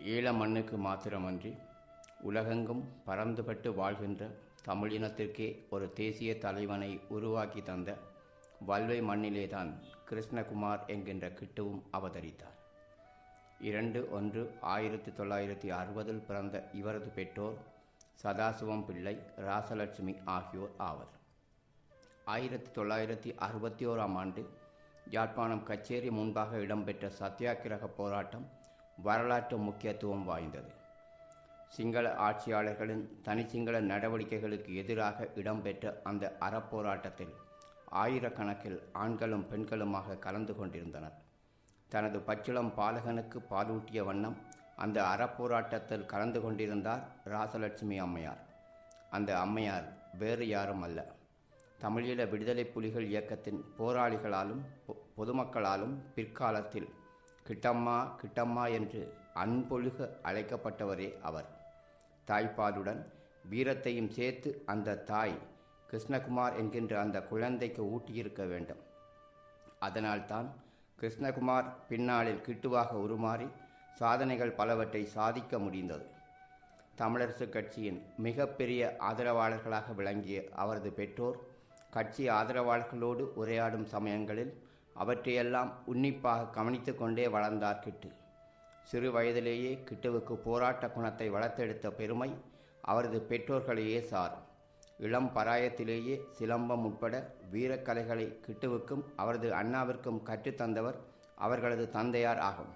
ஈழ மண்ணுக்கு மாத்திரமன்றி உலகெங்கும் பறந்துபட்டு வாழ்கின்ற தமிழினத்திற்கே ஒரு தேசிய தலைவனை உருவாக்கி தந்த வல்வை மண்ணிலேதான் கிருஷ்ணகுமார் என்கின்ற கிட்டுவும் அவதரித்தார் இரண்டு ஒன்று ஆயிரத்தி தொள்ளாயிரத்தி அறுபதில் பிறந்த இவரது பெற்றோர் சதாசிவம் பிள்ளை ராசலட்சுமி ஆகியோர் ஆவர் ஆயிரத்தி தொள்ளாயிரத்தி அறுபத்தி ஓராம் ஆண்டு யாழ்ப்பாணம் கச்சேரி முன்பாக இடம்பெற்ற சத்தியாகிரக போராட்டம் வரலாற்று முக்கியத்துவம் வாய்ந்தது சிங்கள ஆட்சியாளர்களின் தனிச்சிங்கள நடவடிக்கைகளுக்கு எதிராக இடம்பெற்ற அந்த அறப்போராட்டத்தில் ஆயிரக்கணக்கில் ஆண்களும் பெண்களுமாக கலந்து கொண்டிருந்தனர் தனது பச்சிளம் பாலகனுக்கு பாலூட்டிய வண்ணம் அந்த அறப்போராட்டத்தில் கலந்து கொண்டிருந்தார் ராசலட்சுமி அம்மையார் அந்த அம்மையார் வேறு யாரும் அல்ல தமிழீழ விடுதலை புலிகள் இயக்கத்தின் போராளிகளாலும் பொ- பொதுமக்களாலும் பிற்காலத்தில் கிட்டம்மா கிட்டம்மா என்று அன்பொழுக அழைக்கப்பட்டவரே அவர் தாய்ப்பாலுடன் வீரத்தையும் சேர்த்து அந்த தாய் கிருஷ்ணகுமார் என்கின்ற அந்த குழந்தைக்கு ஊட்டியிருக்க வேண்டும் அதனால்தான் கிருஷ்ணகுமார் பின்னாளில் கிட்டுவாக உருமாறி சாதனைகள் பலவற்றை சாதிக்க முடிந்தது தமிழரசு கட்சியின் மிகப்பெரிய ஆதரவாளர்களாக விளங்கிய அவரது பெற்றோர் கட்சி ஆதரவாளர்களோடு உரையாடும் சமயங்களில் அவற்றையெல்லாம் உன்னிப்பாக கவனித்து கொண்டே வளர்ந்தார் கிட்டு சிறு வயதிலேயே கிட்டுவுக்கு போராட்ட குணத்தை வளர்த்தெடுத்த பெருமை அவரது பெற்றோர்களையே சாரும் இளம் பராயத்திலேயே சிலம்பம் உட்பட வீரக்கலைகளை கிட்டுவுக்கும் அவரது அண்ணாவிற்கும் கற்றுத்தந்தவர் அவர்களது தந்தையார் ஆகும்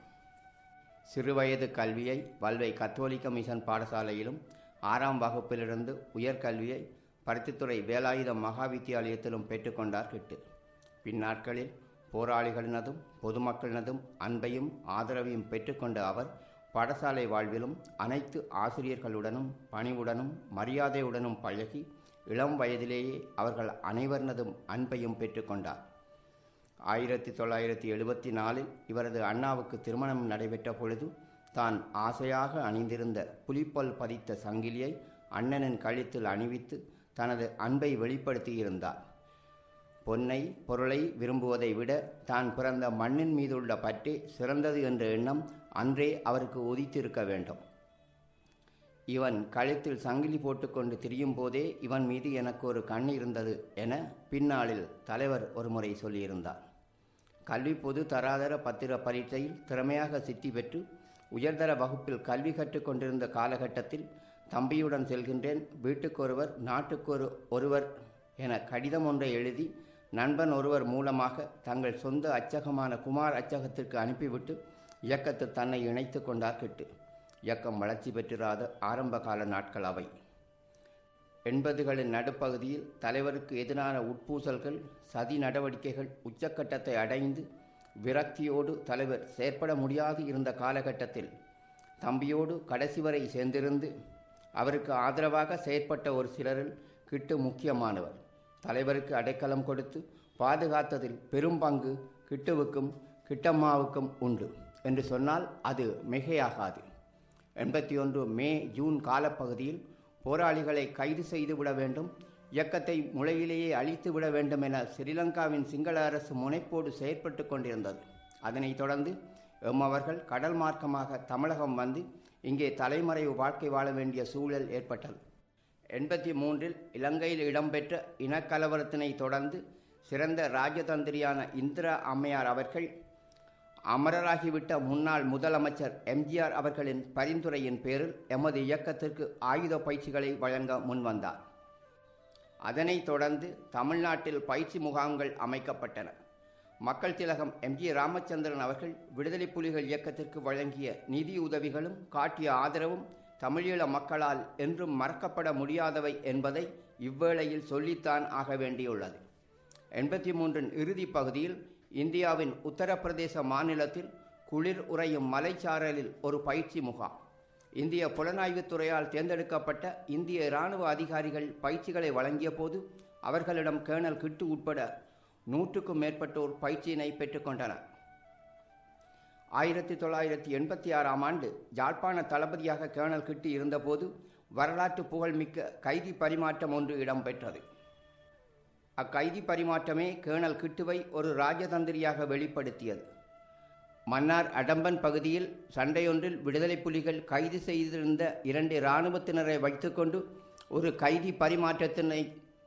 சிறுவயது கல்வியை வல்வை கத்தோலிக்க மிஷன் பாடசாலையிலும் ஆறாம் வகுப்பிலிருந்து உயர்கல்வியை பருத்தித்துறை வேலாயுத மகா வித்தியாலயத்திலும் பெற்றுக்கொண்டார் கிட்டு பின்னாட்களில் போராளிகளினதும் பொதுமக்களினதும் அன்பையும் ஆதரவையும் பெற்றுக்கொண்ட அவர் பாடசாலை வாழ்விலும் அனைத்து ஆசிரியர்களுடனும் பணிவுடனும் மரியாதையுடனும் பழகி இளம் வயதிலேயே அவர்கள் அனைவரினதும் அன்பையும் பெற்றுக்கொண்டார் ஆயிரத்தி தொள்ளாயிரத்தி எழுபத்தி நாலில் இவரது அண்ணாவுக்கு திருமணம் நடைபெற்ற பொழுது தான் ஆசையாக அணிந்திருந்த புலிப்பல் பதித்த சங்கிலியை அண்ணனின் கழுத்தில் அணிவித்து தனது அன்பை வெளிப்படுத்தியிருந்தார் பொன்னை பொருளை விரும்புவதை விட தான் பிறந்த மண்ணின் மீதுள்ள பற்றே சிறந்தது என்ற எண்ணம் அன்றே அவருக்கு உதித்திருக்க வேண்டும் இவன் கழுத்தில் சங்கிலி போட்டுக்கொண்டு திரியும் போதே இவன் மீது எனக்கு ஒரு கண் இருந்தது என பின்னாளில் தலைவர் ஒருமுறை சொல்லியிருந்தார் கல்வி பொது தராதர பத்திர பரீட்சையில் திறமையாக சித்தி பெற்று உயர்தர வகுப்பில் கல்வி கற்றுக் கொண்டிருந்த காலகட்டத்தில் தம்பியுடன் செல்கின்றேன் வீட்டுக்கொருவர் நாட்டுக்கொரு ஒருவர் என கடிதம் ஒன்றை எழுதி நண்பன் ஒருவர் மூலமாக தங்கள் சொந்த அச்சகமான குமார் அச்சகத்திற்கு அனுப்பிவிட்டு இயக்கத்தில் தன்னை இணைத்து கொண்டார் கிட்டு இயக்கம் வளர்ச்சி பெற்றிராத ஆரம்ப கால நாட்கள் அவை எண்பதுகளின் நடுப்பகுதியில் தலைவருக்கு எதிரான உட்பூசல்கள் சதி நடவடிக்கைகள் உச்சக்கட்டத்தை அடைந்து விரக்தியோடு தலைவர் செயற்பட முடியாது இருந்த காலகட்டத்தில் தம்பியோடு கடைசி வரை சேர்ந்திருந்து அவருக்கு ஆதரவாக செயற்பட்ட ஒரு சிலரில் கிட்டு முக்கியமானவர் தலைவருக்கு அடைக்கலம் கொடுத்து பாதுகாத்ததில் பெரும் பங்கு கிட்டுவுக்கும் கிட்டம்மாவுக்கும் உண்டு என்று சொன்னால் அது மிகையாகாது எண்பத்தி ஒன்று மே ஜூன் காலப்பகுதியில் போராளிகளை கைது செய்து விட வேண்டும் இயக்கத்தை முளையிலேயே அழித்து விட வேண்டும் என ஸ்ரீலங்காவின் சிங்கள அரசு முனைப்போடு செயற்பட்டு கொண்டிருந்தது அதனைத் தொடர்ந்து எம் அவர்கள் கடல் மார்க்கமாக தமிழகம் வந்து இங்கே தலைமறைவு வாழ்க்கை வாழ வேண்டிய சூழல் ஏற்பட்டது எண்பத்தி மூன்றில் இலங்கையில் இடம்பெற்ற இனக்கலவரத்தினை தொடர்ந்து சிறந்த ராஜதந்திரியான இந்திரா அம்மையார் அவர்கள் அமரராகிவிட்ட முன்னாள் முதலமைச்சர் எம்ஜிஆர் அவர்களின் பரிந்துரையின் பேரில் எமது இயக்கத்திற்கு ஆயுத பயிற்சிகளை வழங்க முன்வந்தார் அதனைத் தொடர்ந்து தமிழ்நாட்டில் பயிற்சி முகாம்கள் அமைக்கப்பட்டன மக்கள் திலகம் எம்ஜி ராமச்சந்திரன் அவர்கள் விடுதலை புலிகள் இயக்கத்திற்கு வழங்கிய நிதி உதவிகளும் காட்டிய ஆதரவும் தமிழீழ மக்களால் என்றும் மறக்கப்பட முடியாதவை என்பதை இவ்வேளையில் சொல்லித்தான் ஆக வேண்டியுள்ளது எண்பத்தி மூன்றின் இறுதி பகுதியில் இந்தியாவின் உத்தரப்பிரதேச மாநிலத்தில் குளிர் உறையும் மலைச்சாரலில் ஒரு பயிற்சி முகாம் இந்திய புலனாய்வுத் துறையால் தேர்ந்தெடுக்கப்பட்ட இந்திய இராணுவ அதிகாரிகள் பயிற்சிகளை வழங்கிய போது அவர்களிடம் கேர்னல் கிட்டு உட்பட நூற்றுக்கும் மேற்பட்டோர் பயிற்சியினை பெற்றுக்கொண்டனர் ஆயிரத்தி தொள்ளாயிரத்தி எண்பத்தி ஆறாம் ஆண்டு யாழ்ப்பாண தளபதியாக கேர்னல் கிட்டு இருந்தபோது வரலாற்று புகழ்மிக்க கைதி பரிமாற்றம் ஒன்று இடம்பெற்றது அக்கைதி பரிமாற்றமே கேர்னல் கிட்டுவை ஒரு ராஜதந்திரியாக வெளிப்படுத்தியது மன்னார் அடம்பன் பகுதியில் சண்டையொன்றில் விடுதலை புலிகள் கைது செய்திருந்த இரண்டு இராணுவத்தினரை வைத்துக்கொண்டு ஒரு கைதி பரிமாற்றத்தினை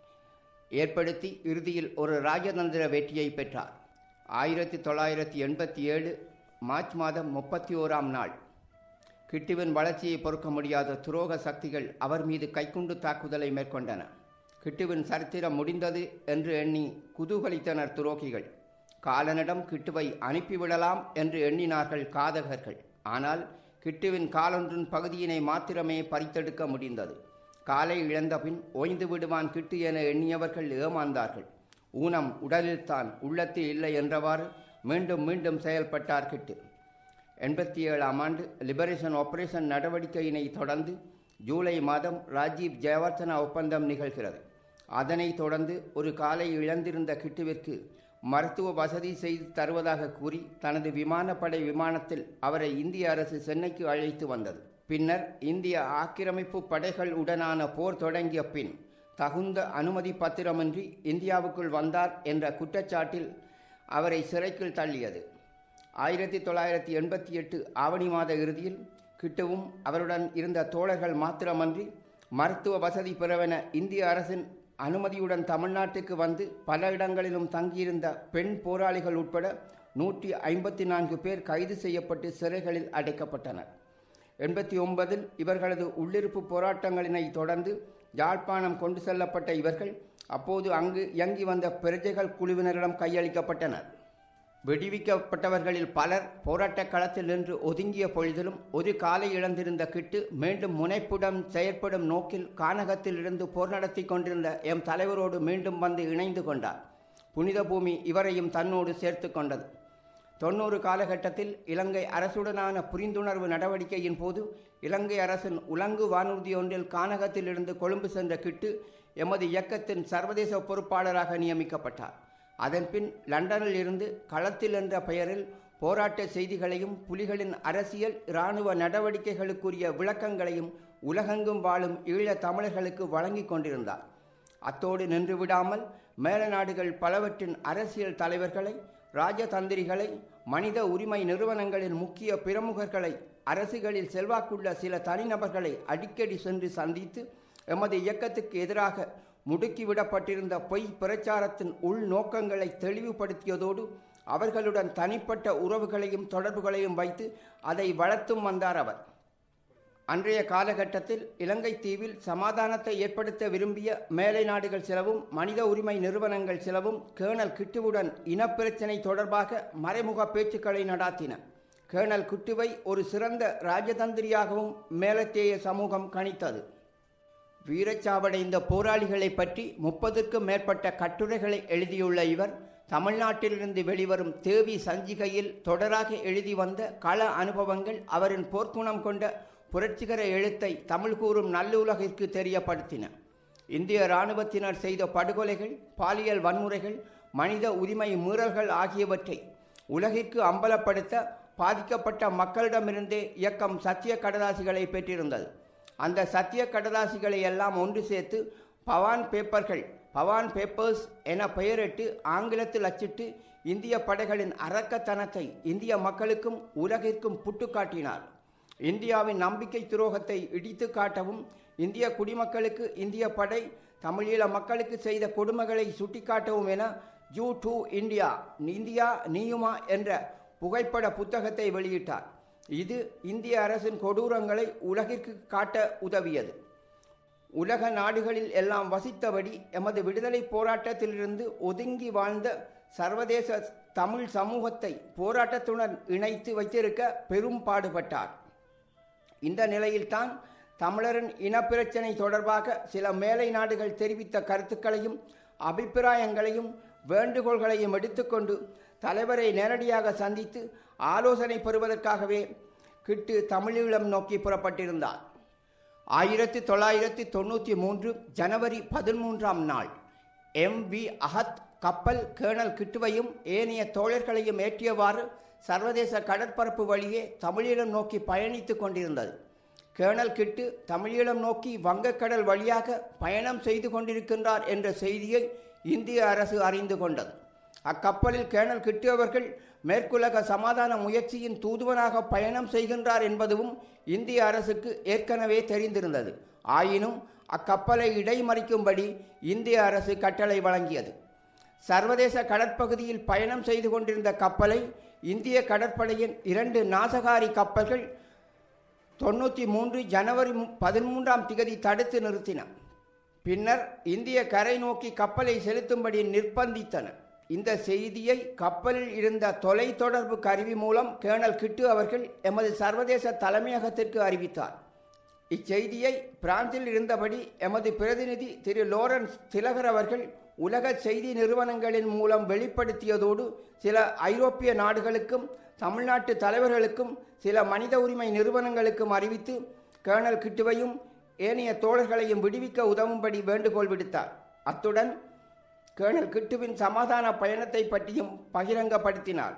ஏற்படுத்தி இறுதியில் ஒரு ராஜதந்திர வெற்றியை பெற்றார் ஆயிரத்தி தொள்ளாயிரத்தி எண்பத்தி ஏழு மார்ச் மாதம் முப்பத்தி ஓராம் நாள் கிட்டுவின் வளர்ச்சியை பொறுக்க முடியாத துரோக சக்திகள் அவர் மீது கைக்குண்டு தாக்குதலை மேற்கொண்டன கிட்டுவின் சரித்திரம் முடிந்தது என்று எண்ணி குதூகலித்தனர் துரோகிகள் காலனிடம் கிட்டுவை அனுப்பிவிடலாம் என்று எண்ணினார்கள் காதகர்கள் ஆனால் கிட்டுவின் காலொன்றின் பகுதியினை மாத்திரமே பறித்தெடுக்க முடிந்தது காலை இழந்தபின் ஓய்ந்து விடுவான் கிட்டு என எண்ணியவர்கள் ஏமாந்தார்கள் ஊனம் உடலில்தான் உள்ளத்தில் இல்லை என்றவாறு மீண்டும் மீண்டும் செயல்பட்டார் கிட்டு எண்பத்தி ஏழாம் ஆண்டு லிபரேஷன் ஆபரேஷன் நடவடிக்கையினை தொடர்ந்து ஜூலை மாதம் ராஜீவ் ஜெயவர்தனா ஒப்பந்தம் நிகழ்கிறது அதனைத் தொடர்ந்து ஒரு காலை இழந்திருந்த கிட்டுவிற்கு மருத்துவ வசதி செய்து தருவதாக கூறி தனது விமானப்படை விமானத்தில் அவரை இந்திய அரசு சென்னைக்கு அழைத்து வந்தது பின்னர் இந்திய ஆக்கிரமிப்பு படைகள் உடனான போர் தொடங்கிய பின் தகுந்த அனுமதி பத்திரமின்றி இந்தியாவுக்குள் வந்தார் என்ற குற்றச்சாட்டில் அவரை சிறைக்குள் தள்ளியது ஆயிரத்தி தொள்ளாயிரத்தி எண்பத்தி எட்டு ஆவணி மாத இறுதியில் கிட்டுவும் அவருடன் இருந்த தோழர்கள் மாத்திரமன்றி மருத்துவ வசதி பெறவென இந்திய அரசின் அனுமதியுடன் தமிழ்நாட்டுக்கு வந்து பல இடங்களிலும் தங்கியிருந்த பெண் போராளிகள் உட்பட நூற்றி ஐம்பத்தி நான்கு பேர் கைது செய்யப்பட்டு சிறைகளில் அடைக்கப்பட்டனர் எண்பத்தி ஒன்பதில் இவர்களது உள்ளிருப்பு போராட்டங்களினை தொடர்ந்து யாழ்ப்பாணம் கொண்டு செல்லப்பட்ட இவர்கள் அப்போது அங்கு இயங்கி வந்த பிரஜைகள் குழுவினரிடம் கையளிக்கப்பட்டனர் விடுவிக்கப்பட்டவர்களில் பலர் போராட்டக் களத்தில் நின்று ஒதுங்கிய பொழுதிலும் ஒரு காலை இழந்திருந்த கிட்டு மீண்டும் முனைப்புடன் செயற்படும் நோக்கில் கானகத்தில் இருந்து போர் நடத்தி கொண்டிருந்த எம் தலைவரோடு மீண்டும் வந்து இணைந்து கொண்டார் புனித பூமி இவரையும் தன்னோடு சேர்த்து கொண்டது தொண்ணூறு காலகட்டத்தில் இலங்கை அரசுடனான புரிந்துணர்வு நடவடிக்கையின் போது இலங்கை அரசின் உலங்கு வானூர்தி ஒன்றில் கானகத்திலிருந்து கொழும்பு சென்ற கிட்டு எமது இயக்கத்தின் சர்வதேச பொறுப்பாளராக நியமிக்கப்பட்டார் அதன்பின் லண்டனில் இருந்து களத்தில் என்ற பெயரில் போராட்ட செய்திகளையும் புலிகளின் அரசியல் இராணுவ நடவடிக்கைகளுக்குரிய விளக்கங்களையும் உலகெங்கும் வாழும் ஈழத் தமிழர்களுக்கு வழங்கிக் கொண்டிருந்தார் அத்தோடு நின்று விடாமல் மேல நாடுகள் பலவற்றின் அரசியல் தலைவர்களை ராஜதந்திரிகளை மனித உரிமை நிறுவனங்களின் முக்கிய பிரமுகர்களை அரசுகளில் செல்வாக்குள்ள சில தனிநபர்களை அடிக்கடி சென்று சந்தித்து எமது இயக்கத்துக்கு எதிராக முடுக்கிவிடப்பட்டிருந்த பொய் பிரச்சாரத்தின் உள் நோக்கங்களை தெளிவுபடுத்தியதோடு அவர்களுடன் தனிப்பட்ட உறவுகளையும் தொடர்புகளையும் வைத்து அதை வளர்த்தும் வந்தார் அவர் அன்றைய காலகட்டத்தில் இலங்கை தீவில் சமாதானத்தை ஏற்படுத்த விரும்பிய மேலை நாடுகள் சிலவும் மனித உரிமை நிறுவனங்கள் சிலவும் கேர்னல் கிட்டுவுடன் இனப்பிரச்சினை தொடர்பாக மறைமுக பேச்சுக்களை நடாத்தின கேர்னல் கிட்டுவை ஒரு சிறந்த ராஜதந்திரியாகவும் மேலத்தேய சமூகம் கணித்தது வீரச்சாவடைந்த போராளிகளை பற்றி முப்பதுக்கும் மேற்பட்ட கட்டுரைகளை எழுதியுள்ள இவர் தமிழ்நாட்டிலிருந்து வெளிவரும் தேவி சஞ்சிகையில் தொடராக எழுதி வந்த கள அனுபவங்கள் அவரின் போர்க்குணம் கொண்ட புரட்சிகர எழுத்தை தமிழ் கூறும் நல்லுலகிற்கு தெரியப்படுத்தின இந்திய இராணுவத்தினர் செய்த படுகொலைகள் பாலியல் வன்முறைகள் மனித உரிமை மீறல்கள் ஆகியவற்றை உலகிற்கு அம்பலப்படுத்த பாதிக்கப்பட்ட மக்களிடமிருந்தே இயக்கம் சத்திய கடதாசிகளை பெற்றிருந்தது அந்த சத்திய கடதாசிகளை எல்லாம் ஒன்று சேர்த்து பவான் பேப்பர்கள் பவான் பேப்பர்ஸ் என பெயரிட்டு ஆங்கிலத்தில் அச்சிட்டு இந்திய படைகளின் அரக்கத்தனத்தை இந்திய மக்களுக்கும் உலகிற்கும் புட்டுக்காட்டினார் இந்தியாவின் நம்பிக்கை துரோகத்தை இடித்து காட்டவும் இந்திய குடிமக்களுக்கு இந்திய படை தமிழீழ மக்களுக்கு செய்த கொடுமைகளை சுட்டிக்காட்டவும் என யூ டு இந்தியா இந்தியா நீயுமா என்ற புகைப்பட புத்தகத்தை வெளியிட்டார் இது இந்திய அரசின் கொடூரங்களை உலகிற்கு காட்ட உதவியது உலக நாடுகளில் எல்லாம் வசித்தபடி எமது விடுதலை போராட்டத்திலிருந்து ஒதுங்கி வாழ்ந்த சர்வதேச தமிழ் சமூகத்தை போராட்டத்துடன் இணைத்து வைத்திருக்க பெரும் பாடுபட்டார் இந்த நிலையில்தான் தமிழரின் இனப்பிரச்சனை தொடர்பாக சில மேலை நாடுகள் தெரிவித்த கருத்துக்களையும் அபிப்பிராயங்களையும் வேண்டுகோள்களையும் எடுத்துக்கொண்டு தலைவரை நேரடியாக சந்தித்து ஆலோசனை பெறுவதற்காகவே கிட்டு தமிழீழம் நோக்கி புறப்பட்டிருந்தார் ஆயிரத்தி தொள்ளாயிரத்தி தொண்ணூற்றி மூன்று ஜனவரி பதிமூன்றாம் நாள் எம் வி அஹத் கப்பல் கேர்னல் கிட்டுவையும் ஏனைய தோழர்களையும் ஏற்றியவாறு சர்வதேச கடற்பரப்பு வழியே தமிழீழம் நோக்கி பயணித்துக் கொண்டிருந்தது கேர்னல் கிட்டு தமிழீழம் நோக்கி வங்கக்கடல் வழியாக பயணம் செய்து கொண்டிருக்கின்றார் என்ற செய்தியை இந்திய அரசு அறிந்து கொண்டது அக்கப்பலில் கேர்னல் கிட்டு அவர்கள் மேற்குலக சமாதான முயற்சியின் தூதுவனாக பயணம் செய்கின்றார் என்பதும் இந்திய அரசுக்கு ஏற்கனவே தெரிந்திருந்தது ஆயினும் அக்கப்பலை இடைமறிக்கும்படி இந்திய அரசு கட்டளை வழங்கியது சர்வதேச கடற்பகுதியில் பயணம் செய்து கொண்டிருந்த கப்பலை இந்திய கடற்படையின் இரண்டு நாசகாரி கப்பல்கள் தொண்ணூற்றி மூன்று ஜனவரி மு- பதிமூன்றாம் திகதி தடுத்து நிறுத்தின பின்னர் இந்திய கரை நோக்கி கப்பலை செலுத்தும்படி நிர்பந்தித்தன இந்த செய்தியை கப்பலில் இருந்த தொலைத்தொடர்பு கருவி மூலம் கேர்னல் கிட்டு அவர்கள் எமது சர்வதேச தலைமையகத்திற்கு அறிவித்தார் இச்செய்தியை பிரான்சில் இருந்தபடி எமது பிரதிநிதி திரு லோரன்ஸ் திலகர் அவர்கள் உலக செய்தி நிறுவனங்களின் மூலம் வெளிப்படுத்தியதோடு சில ஐரோப்பிய நாடுகளுக்கும் தமிழ்நாட்டு தலைவர்களுக்கும் சில மனித உரிமை நிறுவனங்களுக்கும் அறிவித்து கேர்னல் கிட்டுவையும் ஏனைய தோழர்களையும் விடுவிக்க உதவும்படி வேண்டுகோள் விடுத்தார் அத்துடன் கேர்னல் கிட்டுவின் சமாதான பயணத்தை பற்றியும் பகிரங்கப்படுத்தினார்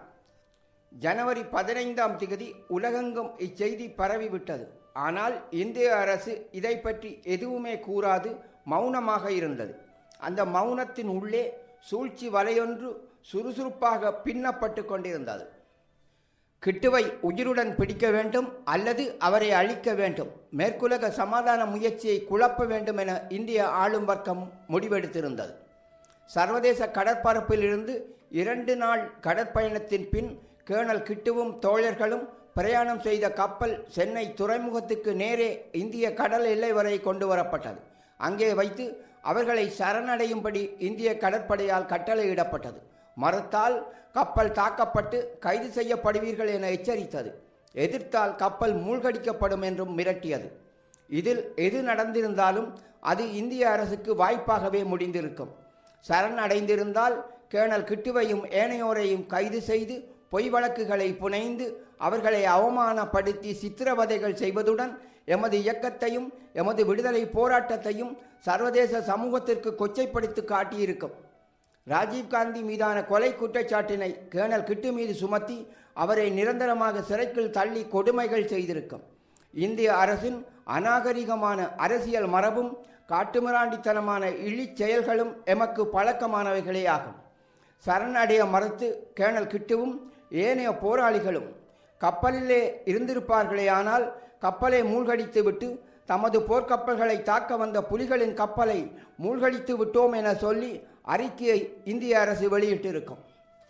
ஜனவரி பதினைந்தாம் திகதி உலகெங்கும் இச்செய்தி பரவிவிட்டது ஆனால் இந்திய அரசு இதை பற்றி எதுவுமே கூறாது மௌனமாக இருந்தது அந்த மௌனத்தின் உள்ளே சூழ்ச்சி வலையொன்று சுறுசுறுப்பாக பின்னப்பட்டு கொண்டிருந்தது கிட்டுவை உயிருடன் பிடிக்க வேண்டும் அல்லது அவரை அழிக்க வேண்டும் மேற்குலக சமாதான முயற்சியை குழப்ப வேண்டும் என இந்திய ஆளும் வர்க்கம் முடிவெடுத்திருந்தது சர்வதேச கடற்பரப்பிலிருந்து இரண்டு நாள் கடற்பயணத்தின் பின் கேர்னல் கிட்டுவும் தோழர்களும் பிரயாணம் செய்த கப்பல் சென்னை துறைமுகத்துக்கு நேரே இந்திய கடல் எல்லை வரை கொண்டு வரப்பட்டது அங்கே வைத்து அவர்களை சரணடையும்படி இந்திய கடற்படையால் கட்டளையிடப்பட்டது மறுத்தால் கப்பல் தாக்கப்பட்டு கைது செய்யப்படுவீர்கள் என எச்சரித்தது எதிர்த்தால் கப்பல் மூழ்கடிக்கப்படும் என்றும் மிரட்டியது இதில் எது நடந்திருந்தாலும் அது இந்திய அரசுக்கு வாய்ப்பாகவே முடிந்திருக்கும் சரணடைந்திருந்தால் கேர்னல் கிட்டுவையும் ஏனையோரையும் கைது செய்து பொய் வழக்குகளை புனைந்து அவர்களை அவமானப்படுத்தி சித்திரவதைகள் செய்வதுடன் எமது இயக்கத்தையும் எமது விடுதலை போராட்டத்தையும் சர்வதேச சமூகத்திற்கு கொச்சைப்படுத்தி காட்டியிருக்கும் ராஜீவ்காந்தி மீதான கொலை குற்றச்சாட்டினை கேர்னல் கிட்டு மீது சுமத்தி அவரை நிரந்தரமாக சிறைக்குள் தள்ளி கொடுமைகள் செய்திருக்கும் இந்திய அரசின் அநாகரிகமான அரசியல் மரபும் காட்டுமிராண்டித்தனமான இழிச் செயல்களும் எமக்கு பழக்கமானவைகளே ஆகும் சரணடைய மறுத்து கேர்னல் கிட்டுவும் ஏனைய போராளிகளும் கப்பலிலே இருந்திருப்பார்களேயானால் கப்பலை மூழ்கடித்து விட்டு தமது போர்க்கப்பல்களை தாக்க வந்த புலிகளின் கப்பலை மூழ்கடித்து விட்டோம் என சொல்லி அறிக்கையை இந்திய அரசு வெளியிட்டிருக்கும்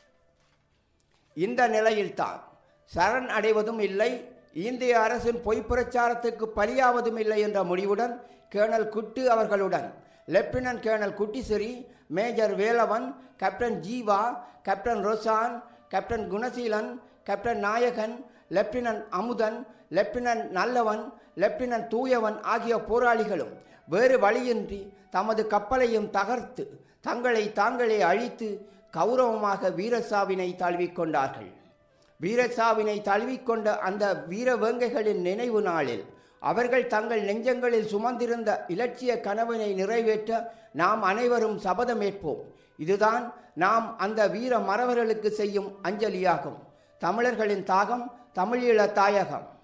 இந்த நிலையில்தான் சரண் அடைவதும் இல்லை இந்திய அரசின் பொய் பிரச்சாரத்துக்கு பலியாவதும் இல்லை என்ற முடிவுடன் கேர்னல் குட்டு அவர்களுடன் lieutenant colonel Kuttisiri major Velavan captain Jeeva captain Roshan captain Gunaseelan captain Nayagan lieutenant Amuthan lieutenant Nallavan lieutenant Thooyavan ஆகிய போராளிகளும் வேறு வழியின்றி தமது கப்பலையும் தகர்த்து தங்களை தாங்களே அழித்து கௌரவமாக வீரசாவினை தழுவிக்கொண்டார்கள் வீரசாவினை தழுவிக்கொண்ட அந்த வீர வேங்கைகளின் நினைவு நாளில் அவர்கள் தங்கள் நெஞ்சங்களில் சுமந்திருந்த இலட்சிய கனவினை நிறைவேற்ற நாம் அனைவரும் சபதமேற்போம் இதுதான் நாம் அந்த வீர மறவர்களுக்கு செய்யும் அஞ்சலியாகும் தமிழர்களின் தாகம் தமிழீழ தாயகம்